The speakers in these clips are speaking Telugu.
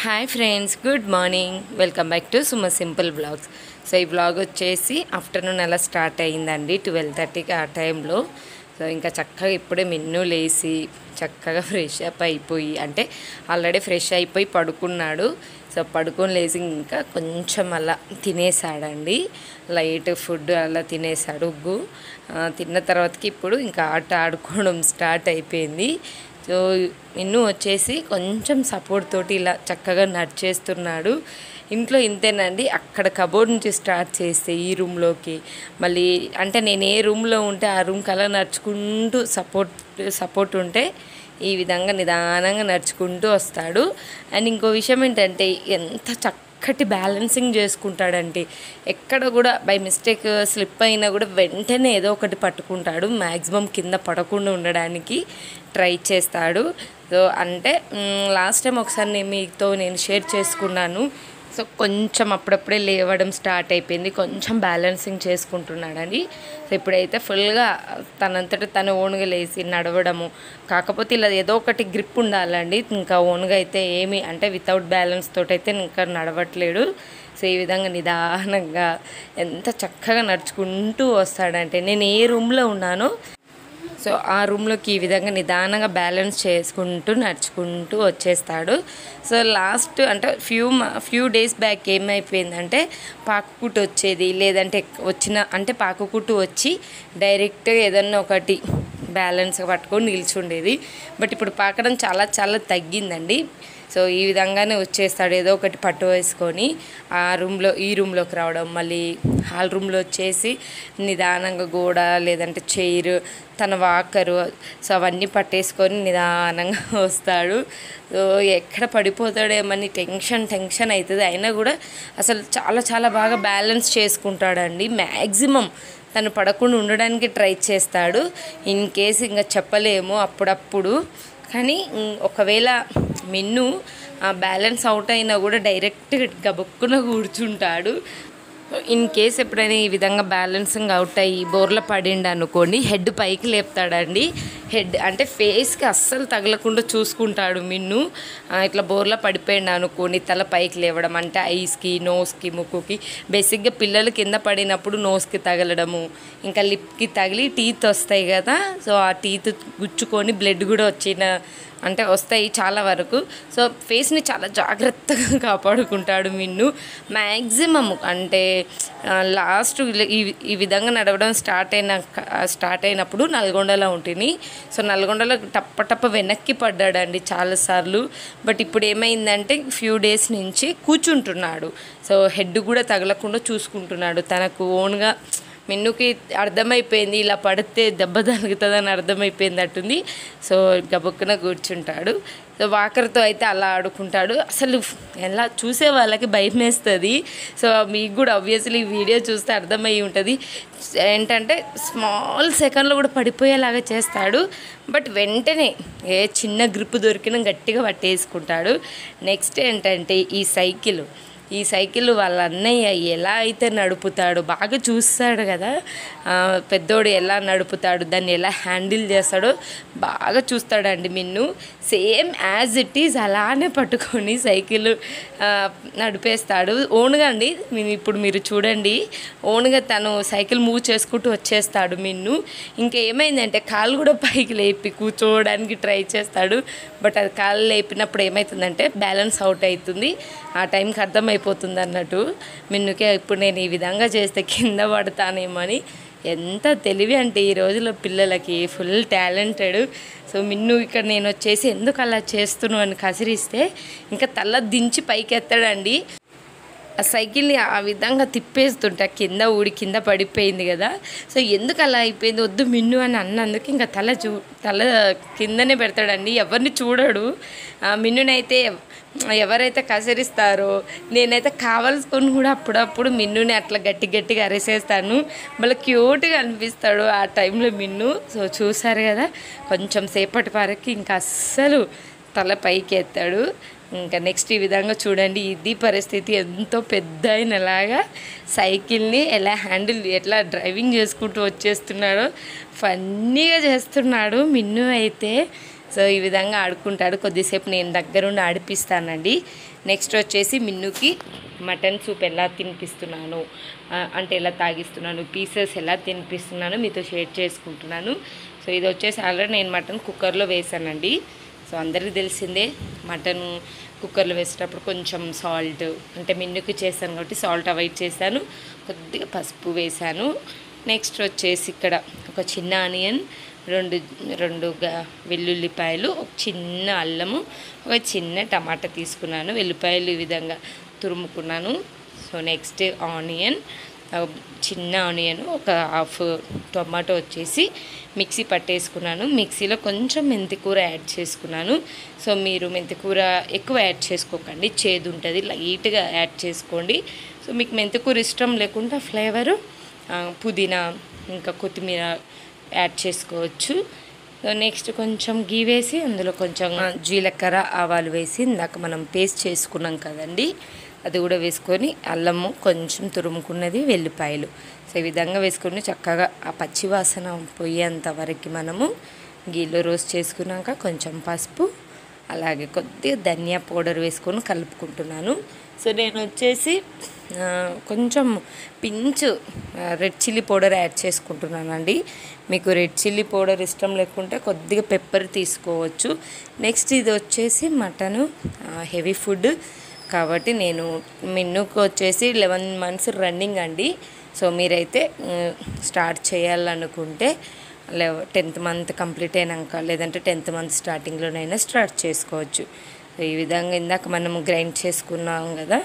hi friends good morning welcome back to Suma simple blogs so ఈ బ్లాగ్ వచ్చేసి ఆఫ్టర్నూన్ అలా స్టార్ట్ అయ్యిందండి ట్వెల్వ్ థర్టీకి ఆ టైంలో సో ఇంకా చక్కగా ఇప్పుడే మిన్ను లేసి చక్కగా ఫ్రెష్ అప్ అయిపోయి అంటే ఆల్రెడీ ఫ్రెష్ అయిపోయి పడుకున్నాడు సో పడుకొని లేచి ఇంకా కొంచెం అలా తినేసాడండి లైట్ ఫుడ్ అలా తినేసాడు ఉగ్గు ఆ, తిన్న తర్వాతకి ఇప్పుడు ఇంకా ఆట ఆడుకోవడం స్టార్ట్ అయిపోయింది సో ఇన్ను వచ్చేసి కొంచెం సపోర్ట్ తోటి ఇలా చక్కగా నడిచేస్తున్నాడు ఇంట్లో ఇంతేనండి అక్కడ కబోర్డ్ నుంచి స్టార్ట్ చేస్తే ఈ రూమ్లోకి మళ్ళీ అంటే నేను ఏ రూమ్లో ఉంటే ఆ రూమ్కి అలా నడుచుకుంటూ సపోర్ట్ సపోర్ట్ ఉంటే ఈ విధంగా నిదానంగా నడుచుకుంటూ వస్తాడు అండ్ ఇంకో విషయం ఏంటంటే ఎంత చక్కటి బ్యాలెన్సింగ్ చేసుకుంటాడంటే ఎక్కడ కూడా బై మిస్టేక్ స్లిప్ అయినా కూడా వెంటనే ఏదో ఒకటి పట్టుకుంటాడు మ్యాక్సిమం కింద పడకుండా ఉండడానికి ట్రై చేస్తాడు సో అంటే లాస్ట్ టైం ఒకసారి నేను మీతో నేను షేర్ చేసుకున్నాను సో కొంచెం అప్పుడప్పుడే లేవడం స్టార్ట్ అయిపోయింది కొంచెం బ్యాలెన్సింగ్ చేసుకుంటున్నాడని సో ఇప్పుడైతే ఫుల్గా తనంతట తను ఓన్గా లేచి నడవడము కాకపోతే ఇలా ఏదో ఒకటి గ్రిప్ ఉండాలండి ఇంకా ఓన్గా అయితే ఏమి అంటే వితౌట్ బ్యాలెన్స్ తోటి అయితే ఇంకా నడవట్లేడు సో ఈ విధంగా నిదానంగా ఎంత చక్కగా నడుచుకుంటూ వస్తాడంటే నేను ఏ రూమ్లో ఉన్నానో సో ఆ రూమ్లోకి ఈ విధంగా నిదానంగా బ్యాలెన్స్ చేసుకుంటూ నడుచుకుంటూ వచ్చేస్తాడు సో లాస్ట్ అంటే ఫ్యూ ఫ్యూ డేస్ బ్యాక్ ఏమైపోయిందంటే పాకుకుట్టు వచ్చేది లేదంటే వచ్చిన అంటే పాకుకుట్టు వచ్చి డైరెక్ట్ ఏదన్నా ఒకటి బ్యాలెన్స్ పట్టుకొని నిల్చుండేది బట్ ఇప్పుడు పాకడం చాలా చాలా తగ్గిందండి సో ఈ విధంగానే వచ్చేస్తాడు ఏదో ఒకటి పట్టు వేసుకొని ఆ రూమ్లో ఈ రూమ్లోకి రావడం మళ్ళీ హాల్ రూమ్లో వచ్చేసి నిదానంగా గోడ లేదంటే చైర్ తన వాకరు సో అవన్నీ పట్టేసుకొని నిదానంగా వస్తాడు సో ఎక్కడ పడిపోతాడేమని టెన్షన్ టెన్షన్ అవుతుంది అయినా కూడా అసలు చాలా చాలా బాగా బ్యాలెన్స్ చేసుకుంటాడండి మ్యాక్సిమం తను పడకుండా ఉండడానికి ట్రై చేస్తాడు ఇన్ కేస్ ఇంకా చెప్పలేము అప్పుడప్పుడు కానీ ఉమ్, ఒకవేళ మిన్ను ఆ బ్యాలెన్స్ అవుట్ అయినా కూడా డైరెక్ట్ గబుక్కున కూర్చుంటాడు ఇన్ కేస్ ఎప్పుడైనా ఈ విధంగా బ్యాలెన్సింగ్ అవుట్ అయ్యి బోర్ల పడిండు అనుకోండి హెడ్ పైకి లేపుతాడండి హెడ్ అంటే ఫేస్కి అస్సలు తగలకుండా చూసుకుంటాడు మిన్ను ఆ, ఇట్లా బోర్ల పడిపోయిండు అనుకోండి తల పైకి లేవడం అంటే ఐస్కి నోస్కి ముక్కుకి బేసిక్గా పిల్లలు కింద పడినప్పుడు నోస్కి తగలడము ఇంకా లిప్కి తగిలి టీత్ వస్తాయి కదా సో ఆ టీత్ గుచ్చుకొని బ్లడ్ కూడా వచ్చిన అంటే వస్తాయి చాలా వరకు సో ఫేస్ని చాలా జాగ్రత్తగా కాపాడుకుంటాడు మిన్ను మ్యాక్సిమం అంటే లాస్ట్ ఈ ఈ విధంగా నడవడం స్టార్ట్ అయిన స్టార్ట్ అయినప్పుడు నల్గొండలో ఉంటుంది సో నల్గొండలో టప్ప టప్ప వెనక్కి పడ్డాడండి చాలాసార్లు బట్ ఇప్పుడు ఏమైందంటే ఫ్యూ డేస్ నుంచి కూర్చుంటున్నాడు సో హెడ్ కూడా తగలకుండా చూసుకుంటున్నాడు తనకు ఓన్గా మిన్నుకి అర్థమైపోయింది ఇలా పడితే దెబ్బ తగులుతుందని అర్థమైపోయింది అట్టుంది సో గబుక్కున కూర్చుంటాడు సో వాకర్తో అయితే అలా ఆడుకుంటాడు అసలు ఎలా చూసే వాళ్ళకి భయం వేస్తుంది సో మీకు కూడా ఆబ్వియస్లీ ఈ వీడియో చూస్తే అర్థమయ్యి ఉంటుంది ఏంటంటే స్మాల్ సెకండ్లో కూడా పడిపోయేలాగా చేస్తాడు బట్ వెంటనే ఏ చిన్న గ్రిప్ దొరికినా గట్టిగా పట్టేసుకుంటాడు నెక్స్ట్ ఏంటంటే ఈ సైకిల్ ఈ సైకిల్ వాళ్ళ అన్నయ్య ఎలా అయితే నడుపుతాడు బాగా చూస్తాడు కదా ఆ, పెద్దోడు ఎలా నడుపుతాడు దాన్ని ఎలా హ్యాండిల్ చేస్తాడో బాగా చూస్తాడండి Minnu same as it is అలానే పట్టుకొని సైకిల్ ఆ, నడిపేస్తాడు ఓన్గా అండి మీ- ఇప్పుడు మీరు చూడండి ఓన్గా తను సైకిల్ మూవ్ చేసుకుంటూ వచ్చేస్తాడు మిన్ను ఇంకా ఏమైందంటే కాలు కూడా పైకి లేపి కూర్చోవడానికి ట్రై చేస్తాడు బట్ అది కాలు లేపినప్పుడు ఏమవుతుందంటే బ్యాలెన్స్ అవుట్ అవుతుంది ఆ టైంకి అర్థమైపోతుంది అన్నట్టు మిన్నుకే ఇప్పుడు నేను ఈ విధంగా చేస్తే కింద పడతానేమో అని ఎంత తెలివి అంటే ఈ రోజుల్లో పిల్లలకి ఫుల్ టాలెంటెడ్ సో మిన్ను ఇక్కడ నేను వచ్చేసి ఎందుకు అలా చేస్తున్నావు అని కసిరిస్తే ఇంకా తల దించి పైకి ఎత్తాడండి ఆ సైకిల్ని ఆ విధంగా తిప్పేస్తుంటే కింద ఊడి కింద పడిపోయింది కదా సో ఎందుకు అలా అయిపోయింది వద్దు మిన్ను అని అన్నందుకు ఇంకా తల చూ తల కిందనే పెడతాడండి ఎవరిని చూడడు ఆ మిన్నునైతే ఎవరైతే కసరిస్తారో నేనైతే కావాల్సుకొని కూడా అప్పుడప్పుడు మిన్నుని అట్లా గట్టి గట్టిగా అరిసేస్తాను మళ్ళీ క్యూట్గా అనిపిస్తాడు ఆ టైంలో మిన్ను సో చూసారు కదా కొంచెం సేపటి వరకు ఇంకా అస్సలు తల పైకి ఎత్తాడు ఇంకా నెక్స్ట్ ఈ విధంగా చూడండి ఇది పరిస్థితి ఎంతో పెద్ద అయినలాగా సైకిల్ని ఎలా హ్యాండిల్ ఎట్లా డ్రైవింగ్ చేసుకుంటూ వచ్చేస్తున్నాడో ఫన్నీగా చేస్తున్నాడు మిన్ను అయితే సో ఈ విధంగా ఆడుకుంటాడు కొద్దిసేపు నేను దగ్గరుండి ఆడిపిస్తానండి నెక్స్ట్ వచ్చేసి మిన్నుకి మటన్ సూప్ ఎలా తినిపిస్తున్నాను ఆ, అంటే ఎలా తాగిస్తున్నాను పీసెస్ ఎలా తినిపిస్తున్నాను మీతో షేర్ చేసుకుంటున్నాను సో ఇది వచ్చేసి ఆల్రెడీ నేను మటన్ కుక్కర్లో వేసానండి సో అందరికీ తెలిసిందే మటన్ కుక్కర్లో వేసేటప్పుడు కొంచెం సాల్ట్ అంటే మిన్నుకి చేశాను కాబట్టి సాల్ట్ అవాయిడ్ చేశాను కొద్దిగా పసుపు వేశాను నెక్స్ట్ వచ్చేసి ఇక్కడ ఒక చిన్న ఆనియన్ రెండు రెండు గ- వెల్లుల్లిపాయలు ఒక చిన్న అల్లము ఒక చిన్న టమాటా తీసుకున్నాను వెల్లిపాయలు ఈ విధంగా తురుముకున్నాను సో నెక్స్ట్ ఆనియన్ ఆ, చిన్న ఆనియన్ ఒక హాఫ్ టొమాటో వచ్చేసి మిక్సీ పట్టేసుకున్నాను మిక్సీలో కొంచెం మెంతికూర యాడ్ చేసుకున్నాను సో మీరు మెంతికూర ఎక్కువ యాడ్ చేసుకోకండి చేదు ఉంటుంది లైట్గా యాడ్ చేసుకోండి సో మీకు మెంతికూర ఇష్టం లేకుండా ఫ్లేవరు ఆ, పుదీనా ఇంకా కొత్తిమీర యాడ్ చేసుకోవచ్చు సో నెక్స్ట్ కొంచెం గీ వేసి అందులో కొంచెం ఆ, జీలకర్ర ఆవాలు వేసి ఇందాక మనం పేస్ట్ చేసుకున్నాం కదండి అది కూడా వేసుకొని అల్లము కొంచెం తురుముకున్నది వెల్లిపాయలు సో ఈ విధంగా వేసుకొని చక్కగా ఆ పచ్చి వాసన పోయేంత వరకు మనము గీలో రోస్ట్ చేసుకున్నాక కొంచెం పసుపు అలాగే కొద్దిగా ధనియా పౌడర్ వేసుకొని కలుపుకుంటున్నాను సో నేను వచ్చేసి ఆ, కొంచెం pinch red chilli powder add చేసుకుంటున్నానండి మీకు రెడ్ చిల్లీ పౌడర్ ఇష్టం లేకుంటే కొద్దిగా పెప్పర్ తీసుకోవచ్చు నెక్స్ట్ ఇది వచ్చేసి మటను హెవీ ఫుడ్ కాబట్టి నేను మెన్యూకి వచ్చేసి లెవెన్ మంత్స్ రన్నింగ్ అండి సో మీరైతే స్టార్ట్ చేయాలనుకుంటే లెవ టెన్త్ మంత్ కంప్లీట్ అయినాక లేదంటే టెన్త్ మంత్ స్టార్టింగ్లోనైనా స్టార్ట్ చేసుకోవచ్చు సో ఈ విధంగా ఇందాక మనం గ్రైండ్ చేసుకున్నాం కదా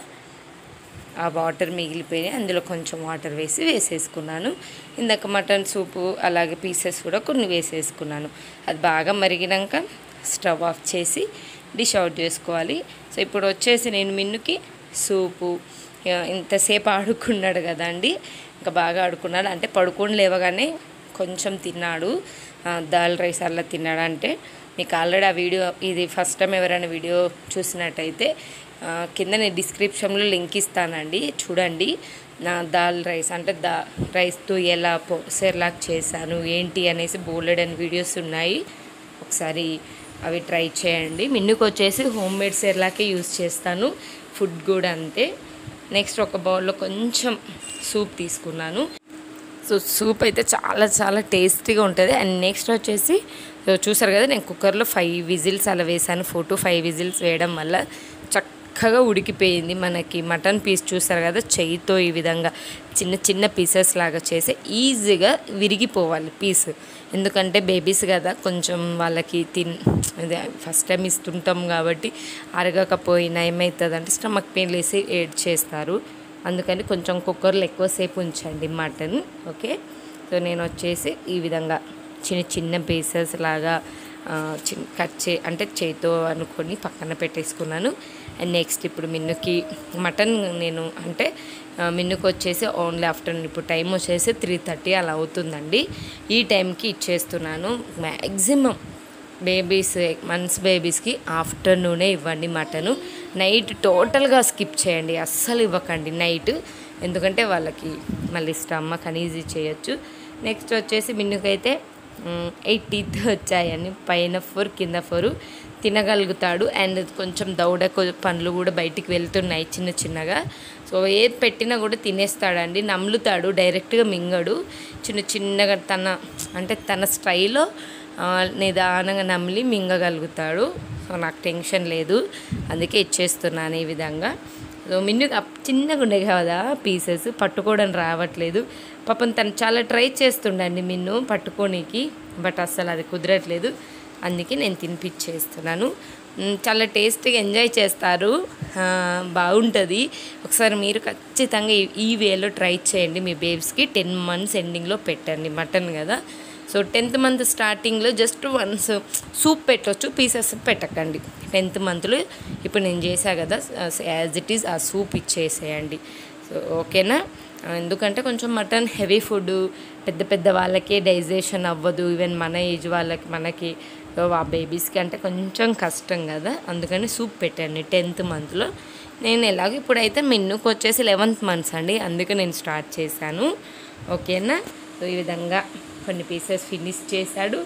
ఆ వాటర్ మిగిలిపోయినాయి అందులో కొంచెం వాటర్ వేసి వేసేసుకున్నాను ఇందాక మటన్ సూపు అలాగే పీసెస్ కూడా కొన్ని వేసేసుకున్నాను అది బాగా మరిగినాక స్టవ్ ఆఫ్ చేసి డిష్ అవుట్ చేసుకోవాలి సో ఇప్పుడు వచ్చేసి నేను మిన్నుకి సూపు ఇక ఇంతసేపు ఆడుకున్నాడు కదండి ఇంకా బాగా ఆడుకున్నాడు అంటే పడుకొని లేవగానే కొంచెం తిన్నాడు ఆ, దాల్ రైస్ అలా తిన్నాడు అంటే మీకు ఆల్రెడీ ఆ వీడియో ఇది ఫస్ట్ టైం ఎవరైనా వీడియో చూసినట్టయితే ఆ, కింద నేను డిస్క్రిప్షన్లో లింక్ ఇస్తానండి చూడండి నా దాల్ రైస్ అంటే దా రైస్తో ఎలా పో సెర్లాక్ చేశాను ఏంటి అనేసి బోలెడ్ అని వీడియోస్ ఉన్నాయి ఒకసారి అవి ట్రై చేయండి మిన్నుకు వచ్చేసి హోమ్ మేడ్ సెర్లాకే యూస్ చేస్తాను ఫుడ్ కూడా అంతే నెక్స్ట్ ఒక బౌల్లో కొంచెం సూప్ తీసుకున్నాను సో సూప్ అయితే చాలా చాలా టేస్టీగా ఉంటుంది అండ్ నెక్స్ట్ వచ్చేసి సో చూసారు కదా నేను కుక్కర్లో ఫైవ్ విజిల్స్ అలా వేసాను ఫోర్ టు ఫైవ్ విజిల్స్ వేయడం వల్ల చక్కగా ఉడికిపోయింది మనకి మటన్ పీస్ చూసారు కదా చెయ్యితో ఈ విధంగా చిన్న చిన్న పీసెస్ లాగా చేసి ఈజీగా విరిగిపోవాలి పీస్ ఎందుకంటే బేబీస్ కదా కొంచెం వాళ్ళకి తిన్ అదే ఫస్ట్ టైం ఇస్తుంటాం కాబట్టి అరగకపోయినా ఏమవుతుంది అంటే స్టమక్ పెయిన్ వేసి ఏడ్ చేస్తారు అందుకని కొంచెం కుక్కర్లో ఎక్కువసేపు ఉంచండి మటన్ ఓకే సో నేను వచ్చేసి ఈ విధంగా చిన్న చిన్న పీసెస్ లాగా ఆ, చిన్న కట్ చే అంటే చేతితో అనుకొని పక్కన పెట్టేసుకున్నాను అండ్ నెక్స్ట్ ఇప్పుడు మిన్నుకి మటన్ నేను అంటే ఆ, మిన్నుకు వచ్చేసి ఓన్లీ ఆఫ్టర్నూన్ ఇప్పుడు టైం వచ్చేసి త్రీ థర్టీ అలా అవుతుందండి ఈ టైంకి ఇచ్చేస్తున్నాను మ్యాక్సిమం బేబీస్ మంత్స్ బేబీస్కి ఆఫ్టర్నూనే ఇవ్వండి మటను నైట్ టోటల్గా స్కిప్ చేయండి అస్సలు ఇవ్వకండి నైట్ ఎందుకంటే వాళ్ళకి మళ్ళీ స్టమక్ అనీజీ చేయొచ్చు నెక్స్ట్ వచ్చేసి మిన్నుకైతే ఎయిట్ టీత్ వచ్చాయని పైన ఫోర్ కింద ఫోర్ తినగలుగుతాడు అండ్ కొంచెం దౌడ కొ- పండ్లు కూడా బయటికి వెళ్తున్నాయి చిన్న చిన్నగా సో ఏ పెట్టినా కూడా తినేస్తాడండి నమ్లుతాడు డైరెక్ట్గా మింగడు చిన్న చిన్నగా తన అంటే తన స్టైల్లో ఆ, నిదానంగా నమిలి మింగగలుగుతాడు సో నాకు టెన్షన్ లేదు అందుకే ఇచ్చేస్తున్నాను ఈ విధంగా సో మిన్ను అప్- చిన్నగా ఉండే కదా పీసెస్ పట్టుకోవడం రావట్లేదు పాపం తను చాలా ట్రై చేస్తుండండి మిన్ను పట్టుకోనికి బట్ అస్సలు అది కుదరట్లేదు అందుకే నేను తినిపించేస్తున్నాను మ్, చాలా టేస్టీగా ఎంజాయ్ చేస్తారు ఆ, బాగుంటుంది ఒకసారి మీరు ఖచ్చితంగా ఈ- ఈ వేలో ట్రై చేయండి మీ బేబ్స్కి టెన్ మంత్స్ ఎండింగ్లో పెట్టండి మటన్ కదా సో టెన్త్ మంత్ స్టార్టింగ్లో జస్ట్ వన్స్ సూప్ పెట్టవచ్చు పీసెస్ పెట్టకండి టెన్త్ మంత్లో ఇప్పుడు నేను చేశా కదా యాజ్ ఇట్ ఈస్ ఆ సూప్ ఇచ్చేసేయండి సో ఓకేనా ఆ, ఎందుకంటే కొంచెం మటన్ హెవీ ఫుడ్ పెద్ద పెద్ద వాళ్ళకి డైజెషన్ అవ్వదు ఈవెన్ మన ఏజ్ వాళ్ళకి మనకి సో ఆ బేబీస్కి అంటే కొంచెం కష్టం కదా అందుకని సూప్ పెట్టండి టెన్త్ మంత్లో నేను ఎలాగో ఇప్పుడైతే మెన్నుకు వచ్చేసి లెవెన్త్ మంత్స్ అండి అందుకే నేను స్టార్ట్ చేశాను ఓకేనా సో ఈ విధంగా కొన్ని పీసెస్ ఫినిష్ చేశాడు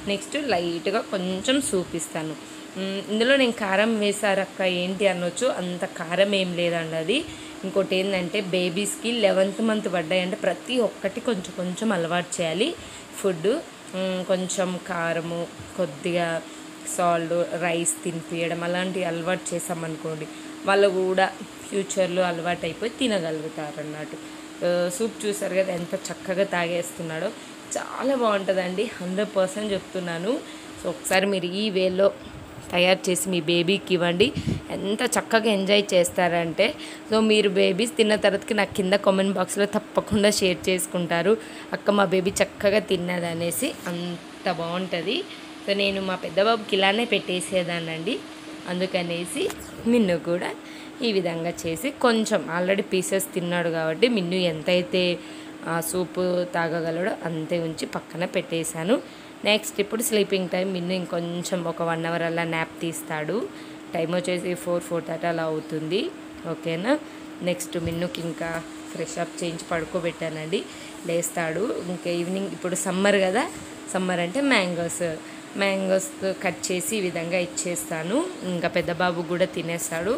నెక్స్ట్ లైట్గా కొంచెం సూప్ ఇస్తాను మ్, ఇందులో నేను కారం వేసారక్క ఏంటి అనొచ్చు అంత కారం ఏం లేదండి అది ఇంకోటి ఏంటంటే బేబీస్కి లెవెంత్ మంత్ పడ్డాయంటే ప్రతి ఒక్కటి కొంచెం కొంచెం అలవాటు చేయాలి ఫుడ్ మ్, కొంచెం కారము కొద్దిగా సాల్ట్ రైస్ తినిపించడం అలాంటివి అలవాటు చేసామనుకోండి వాళ్ళు కూడా ఫ్యూచర్లో అలవాటు అయిపోయి తినగలుగుతారు అన్నట్టు ఆ, సూప్ చూసారు కదా ఎంత చక్కగా తాగేస్తున్నాడో చాలా బాగుంటుందండి హండ్రెడ్ పర్సెంట్ చెప్తున్నాను సో ఒకసారి మీరు ఈ వేలో తయారు చేసి మీ బేబీకి ఇవ్వండి ఎంత చక్కగా ఎంజాయ్ చేస్తారంటే సో మీరు బేబీస్ తిన్న తర్వాతకి నాకు కింద కామెంట్ బాక్స్లో తప్పకుండా షేర్ చేసుకుంటారు అక్క మా బేబీ చక్కగా తిన్నది అనేసి అంత బాగుంటుంది సో నేను మా పెద్ద బాబుకి ఇలానే పెట్టేసేదానండి అందుకనేసి మిన్ను కూడా ఈ విధంగా చేసి కొంచెం ఆల్రెడీ పీసెస్ తిన్నాడు కాబట్టి మిన్ను ఎంతైతే ఆ సూపు తాగగలడో అంతే ఉంచి పక్కన పెట్టేశాను నెక్స్ట్ ఇప్పుడు స్లీపింగ్ టైం మిన్ను ఇంకొంచెం ఒక వన్ అవర్ అలా నాప్ తీస్తాడు టైం వచ్చేసి ఫోర్ ఫోర్ థర్టీ అలా అవుతుంది ఓకేనా నెక్స్ట్ మిన్నుకి ఇంకా ఫ్రెష్ అప్ చేయించి పడుకోబెట్టానండి లేస్తాడు ఇంకా ఈవినింగ్ ఇప్పుడు సమ్మర్ కదా సమ్మర్ అంటే మ్యాంగోస్ మ్యాంగోస్ కట్ చేసి ఈ విధంగా ఇచ్చేస్తాను ఇంకా పెద్ద బాబు కూడా తినేస్తాడు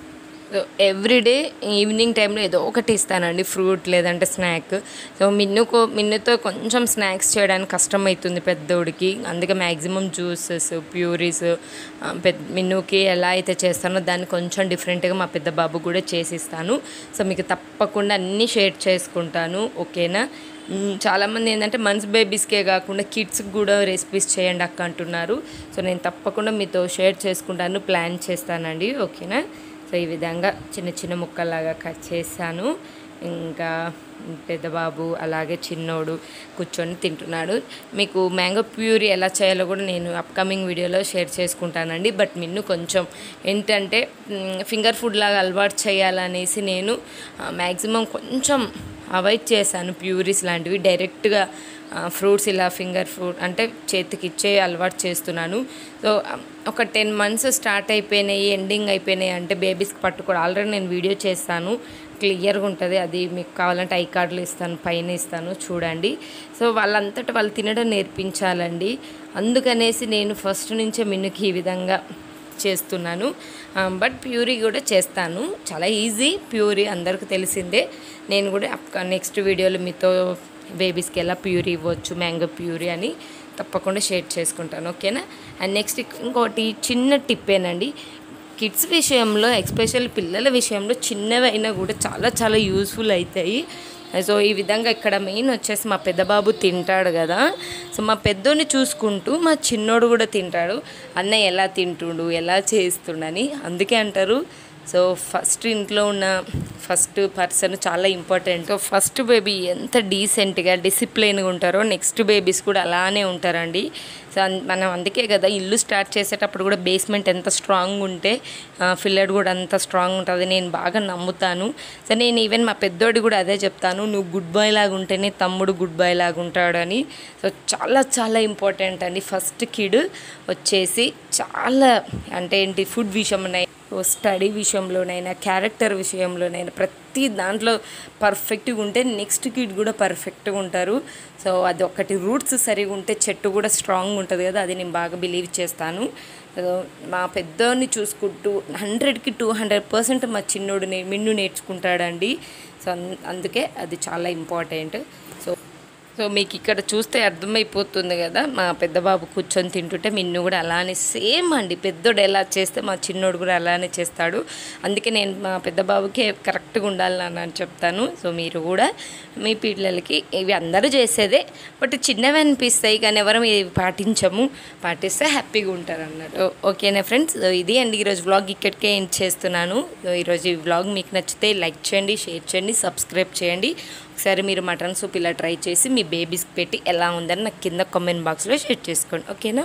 సో ఎవ్రీడే ఈవినింగ్ టైంలో ఏదో ఒకటి ఇస్తానండి ఫ్రూట్ లేదంటే స్నాక్ సో మిన్నుకో మిన్నుతో కొంచెం స్నాక్స్ చేయడానికి కష్టం అవుతుంది పెద్దోడికి అందుకే మ్యాక్సిమం జ్యూసెస్ ప్యూరీస్ పెద్ద మిన్నుకి ఎలా అయితే చేస్తానో దాన్ని కొంచెం డిఫరెంట్గా మా పెద్ద బాబు కూడా చేసిస్తాను సో మీకు తప్పకుండా అన్నీ షేర్ చేసుకుంటాను ఓకేనా మ్, చాలామంది ఏంటంటే మన్స్ బేబీస్కే కాకుండా కిడ్స్కి కూడా రెసిపీస్ చేయండి అక్క అంటున్నారు సో నేను తప్పకుండా మీతో షేర్ చేసుకుంటాను ప్లాన్ చేస్తానండి ఓకేనా సో ఈ విధంగా చిన్న చిన్న ముక్కలాగా కట్ చేశాను ఇంకా పెద్ద బాబు అలాగే చిన్నోడు కూర్చొని తింటున్నాడు మీకు మ్యాంగో ప్యూరీ ఎలా చేయాలో కూడా నేను అప్కమింగ్ వీడియోలో షేర్ చేసుకుంటానండి బట్ మిన్ను కొంచెం ఏంటంటే ఫింగర్ ఫుడ్ లాగా అలవాటు చేయాలనేసి నేను మ్యాక్సిమం కొంచెం అవాయిడ్ చేశాను ప్యూరీస్ లాంటివి డైరెక్ట్గా ఫ్రూట్స్ ఇలా ఫింగర్ ఫ్రూట్ అంటే చేతికి ఇచ్చే అలవాటు చేస్తున్నాను సో ఒక టెన్ మంత్స్ స్టార్ట్ అయిపోయినాయి ఎండింగ్ అయిపోయినాయి అంటే బేబీస్కి పట్టుకోవడం ఆల్రెడీ నేను వీడియో చేస్తాను క్లియర్గా ఉంటుంది అది మీకు కావాలంటే ఐ కార్డులు ఇస్తాను పైన ఇస్తాను చూడండి సో వాళ్ళంతటా వాళ్ళు తినడం నేర్పించాలండి అందుకనేసి నేను ఫస్ట్ నుంచే మిన్నుకి ఈ విధంగా చేస్తున్నాను బట్ ప్యూరీ కూడా చేస్తాను చాలా ఈజీ ప్యూరీ అందరికీ తెలిసిందే నేను కూడా నెక్స్ట్ వీడియోలో మీతో బేబీస్కి ఎలా ప్యూరీ ఇవ్వచ్చు మ్యాంగో ప్యూరీ అని తప్పకుండా షేర్ చేసుకుంటాను ఓకేనా అండ్ నెక్స్ట్ ఇంకోటి చిన్న టిప్పేనండి కిడ్స్ విషయంలో ఎస్పెషల్ పిల్లల విషయంలో చిన్నవైనా కూడా చాలా చాలా యూస్ఫుల్ అవుతాయి సో ఈ విధంగా ఇక్కడ మెయిన్ వచ్చేసి మా పెద్ద బాబు తింటాడు కదా సో మా పెద్దోని చూసుకుంటూ మా చిన్నోడు కూడా తింటాడు అన్నయ్య ఎలా తింటుండు ఎలా చేస్తుండని అందుకే అంటారు సో ఫస్ట్ ఇంట్లో ఉన్న ఫస్ట్ పర్సన్ చాలా ఇంపార్టెంట్ సో ఫస్ట్ బేబీ ఎంత డీసెంట్గా డిసిప్లైన్గా ఉంటారో నెక్స్ట్ బేబీస్ కూడా అలానే ఉంటారండి సో అన్- మనం అందుకే కదా ఇల్లు స్టార్ట్ చేసేటప్పుడు కూడా బేస్మెంట్ ఎంత స్ట్రాంగ్ ఉంటే ఫిల్లర్ కూడా అంత స్ట్రాంగ్ ఉంటుంది నేను బాగా నమ్ముతాను సో నేను ఈవెన్ మా పెద్దోడి కూడా అదే చెప్తాను నువ్వు గుడ్ బాయ్ లాగా ఉంటేనే తమ్ముడు గుడ్ బాయ్ లాగా ఉంటాడని సో చాలా చాలా ఇంపార్టెంట్ అండి ఫస్ట్ కిడ్ వచ్చేసి చాలా అంటే ఏంటి ఫుడ్ విషయంలో స్టడీ విషయంలోనైనా క్యారెక్టర్ విషయంలోనైనా ప్రతి దాంట్లో పర్ఫెక్ట్గా ఉంటే నెక్స్ట్ కిడ్ కూడా పర్ఫెక్ట్గా ఉంటారు సో అది ఒకటి రూట్స్ సరిగా ఉంటే చెట్టు కూడా స్ట్రాంగ్ ఉంటుంది కదా అది నేను బాగా బిలీవ్ చేస్తాను సో మా పెద్దోని చూసుకుంటూ హండ్రెడ్కి టూ హండ్రెడ్ పర్సెంట్ మా చిన్నోడు నే- మిన్ను నేర్చుకుంటాడండి సో అన్- అందుకే అది చాలా ఇంపార్టెంట్ సో సో మీకు ఇక్కడ చూస్తే అర్థమైపోతుంది కదా మా పెద్ద బాబు కూర్చొని తింటుంటే మిన్ను కూడా అలానే సేమ్ అండి పెద్దోడు ఎలా చేస్తే మా చిన్నోడు కూడా అలానే చేస్తాడు అందుకే నేను మా పెద్ద బాబుకి కరెక్ట్గా ఉండాలని అని చెప్తాను సో మీరు కూడా మీ పిల్లలకి ఇవి అందరూ చేసేదే బట్ చిన్నవి అనిపిస్తాయి కానీ ఎవరం ఇవి పాటించము పాటిస్తే హ్యాపీగా ఉంటారు అన్నట్టు ఓకేనా ఫ్రెండ్స్ సో ఇది అండి ఈరోజు వ్లాగ్ ఇక్కడికే ఎండ్ చేస్తున్నాను సో ఈరోజు ఈ వ్లాగ్ మీకు నచ్చితే లైక్ చేయండి షేర్ చేయండి సబ్స్క్రైబ్ చేయండి ఒకసారి మీరు మటన్ సూప్ ఇలా ట్రై చేసి మీ బేబీస్కి పెట్టి ఎలా ఉందని నాకు కింద కామెంట్ బాక్స్లో షేర్ చేసుకోండి ఓకేనా